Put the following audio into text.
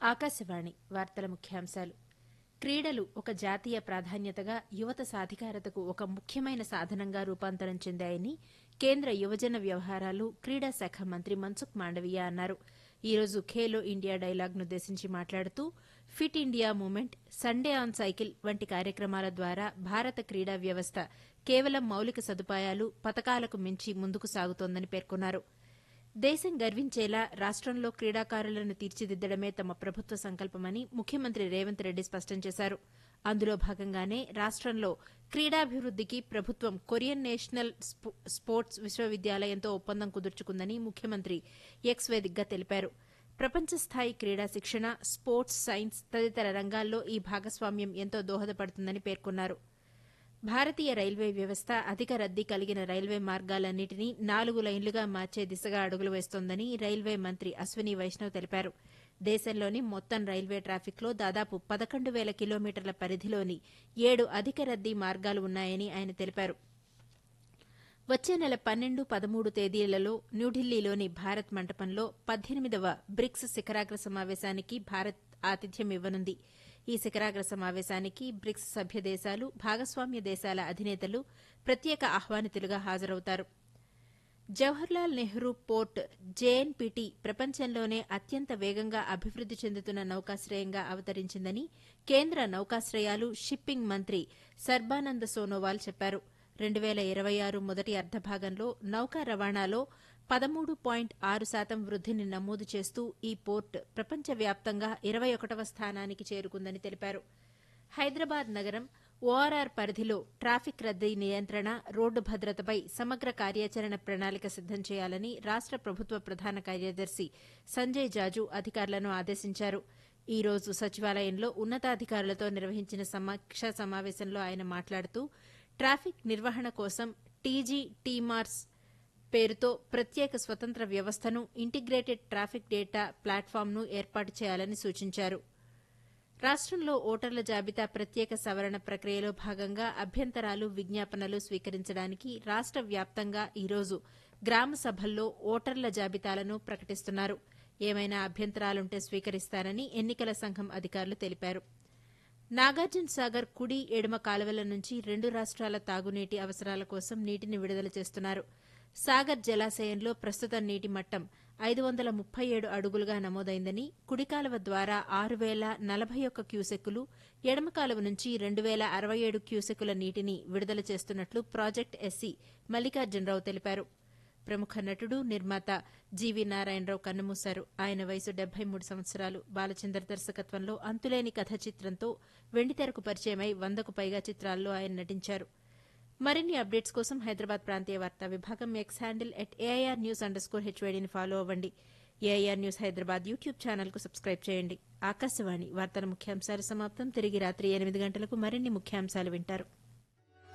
ఆకాశవాణి వార్తల ముఖ్యాంశాలు క్రీడలు ఒక జాతీయ ప్రాధాన్యతగా యువత సాధికారతకు ఒక ముఖ్యమైన సాధనంగా రూపాంతరం చెందాయని కేంద్ర యువజన వ్యవహారాలు క్రీడా శాఖ మంత్రి మన్సుఖ్ మాండవీయ అన్నారు ఈ రోజు ఖేలో ఇండియా డైలాగ్నుద్దేశించి మాట్లాడుతూ fit India movement Sunday on cycle వంటి కార్యక్రమాల ద్వారా భారత క్రీడా వ్యవస్థ కేవలం మౌలిక సదుపాయాలు పతకాలకు మించి ముందుకు సాగుతోందని పేర్కొన్నారు దేశం గర్వించేలా రాష్టంలో క్రీడాకారులను తీర్చిదిద్దడమే తమ ప్రభుత్వ సంకల్పమని ముఖ్యమంత్రి రేవంత్ రెడ్డి స్పష్టం చేశారు అందులో భాగంగానే రాష్టంలో క్రీడాభివృద్దికి ప్రభుత్వం కొరియన్ నేషనల్ స్పోర్ట్స్ విశ్వవిద్యాలయంతో ఒప్పందం కుదుర్చుకుందని ముఖ్యమంత్రి ఎక్స్ వేదికగా తెలిపారు ప్రపంచ స్థాయి క్రీడా శిక్షణ స్పోర్ట్స్ సైన్స్ తదితర రంగాల్లో ఈ భాగస్వామ్యం ఎంతో దోహదపడుతుందని పేర్కొన్నారు భారతీయ రైల్వే వ్యవస్థ అధిక రద్దీ కలిగిన రైల్వే మార్గాలన్నింటినీ నాలుగు లైన్లుగా మార్చే దిశగా అడుగులు వేస్తోందని రైల్వే మంత్రి అశ్విని వైష్ణవ్ తెలిపారు దేశంలోని మొత్తం రైల్వే ట్రాఫిక్లో దాదాపు పదకొండు వేల కిలోమీటర్ల పరిధిలోని ఏడు అధిక రద్దీ మార్గాలు ఉన్నాయని ఆయన తెలిపారు వచ్చే నెల పన్నెండు పదమూడు తేదీలలో న్యూఢిల్లీలోని భారత్ మంటపంలో పద్దెనిమిదవ బ్రిక్స్ శిఖరాగ్ర సమావేశానికి భారత్ ఆతిథ్యం ఇవ్వనుంది ఈ శిఖరాగ్ర సమావేశానికి బ్రిక్స్ సభ్య దేశాలు భాగస్వామ్య దేశాల అధినేతలు ప్రత్యేక ఆహ్వానితులుగా హాజరవుతారు జవహర్లాల్ నెహ్రూ పోర్ట్ జేఎన్పీటీ ప్రపంచంలోనే అత్యంత వేగంగా అభివృద్ది చెందుతున్న నౌకాశ్రయంగా అవతరించిందని కేంద్ర నౌకాశ్రయాలు షిప్పింగ్ మంత్రి సర్బానంద్ సోనోవాల్ చెప్పారు రెండు వేల ఇరవై ఆరు మొదటి అర్ధభాగంలో నౌకా రవాణాలో పదమూడు పాయింట్ ఆరు శాతం వృద్దిని నమోదు చేస్తూ ఈ పోర్ట్ ప్రపంచవ్యాప్తంగా ఇరవై ఒకటవ స్థానానికి చేరుకుందని తెలిపారు హైదరాబాద్ నగరం ఓఆర్ఆర్ పరిధిలో ట్రాఫిక్ రద్దీ నియంత్రణ రోడ్డు భద్రతపై సమగ్ర కార్యాచరణ ప్రణాళిక సిద్దం చేయాలని రాష్ట ప్రభుత్వ ప్రధాన కార్యదర్శి సంజయ్ జాజు అధికారులను ఆదేశించారు ఈ రోజు సచివాలయంలో ఉన్నతాధికారులతో నిర్వహించిన సమీక్ష సమావేశంలో ఆయన మాట్లాడుతూ ట్రాఫిక్ నిర్వహణ కోసం టీజీ టీమార్స్ పేరుతో ప్రత్యేక స్వతంత్ర వ్యవస్థను ఇంటిగ్రేటెడ్ ట్రాఫిక్ డేటా ప్లాట్ఫామ్ను ఏర్పాటు చేయాలని సూచించారు రాష్టంలో ఓటర్ల జాబితా ప్రత్యేక సవరణ ప్రక్రియలో భాగంగా అభ్యంతరాలు విజ్ఞాపనలు స్వీకరించడానికి రాష్ట వ్యాప్తంగా ఈరోజు గ్రామ సభల్లో ఓటర్ల జాబితాలను ప్రకటిస్తున్నారు ఏమైనా అభ్యంతరాలుంటే స్వీకరిస్తారని ఎన్నికల సంఘం అధికారులు తెలిపారు నాగార్జున సాగర్ కుడి ఎడమ కాలువల నుంచి రెండు రాష్ట్రాల తాగునీటి అవసరాల కోసం నీటిని విడుదల చేస్తున్నారు సాగర్ జలాశయంలో ప్రస్తుతం నీటి మట్టం ఐదు వందల ముప్పై ఏడు అడుగులుగా నమోదైందని కుడి కాలువ ద్వారా ఆరు వేల నలభై ఒక్క క్యూసెక్కులు ఎడమ కాలువ నుంచి రెండు వేల అరవై ఏడు క్యూసెక్కుల నీటిని విడుదల చేస్తున్నట్లు ప్రాజెక్ట్ ఎస్సీ మల్లికార్జునరావు తెలిపారు ప్రముఖ నటుడు నిర్మాత జీవీ నారాయణరావు కన్నుమూశారు ఆయన వయసు డెబ్బై మూడు సంవత్సరాలు బాలచందర్ దర్శకత్వంలో అంతులేని కథ చిత్రంతో వెండితెరకు పరిచయమై వందకు పైగా చిత్రాల్లో ఆయన నటించారు మరిన్ని అప్డేట్స్ కోసం హైదరాబాద్ ప్రాంతీయ వార్తా విభాగం X handle at AIR news underscore హెచ్వేడీని ఫాలో అవ్వండి ఏఐఆర్ న్యూస్ హైదరాబాద్ యూట్యూబ్ ఛానల్కు సబ్స్క్రైబ్ చేయండి ఆకాశవాణి వార్తల ముఖ్యాంశాలు సమాప్తం తిరిగి రాత్రి ఎనిమిది గంటలకు మరిన్ని ముఖ్యాంశాలు వింటారు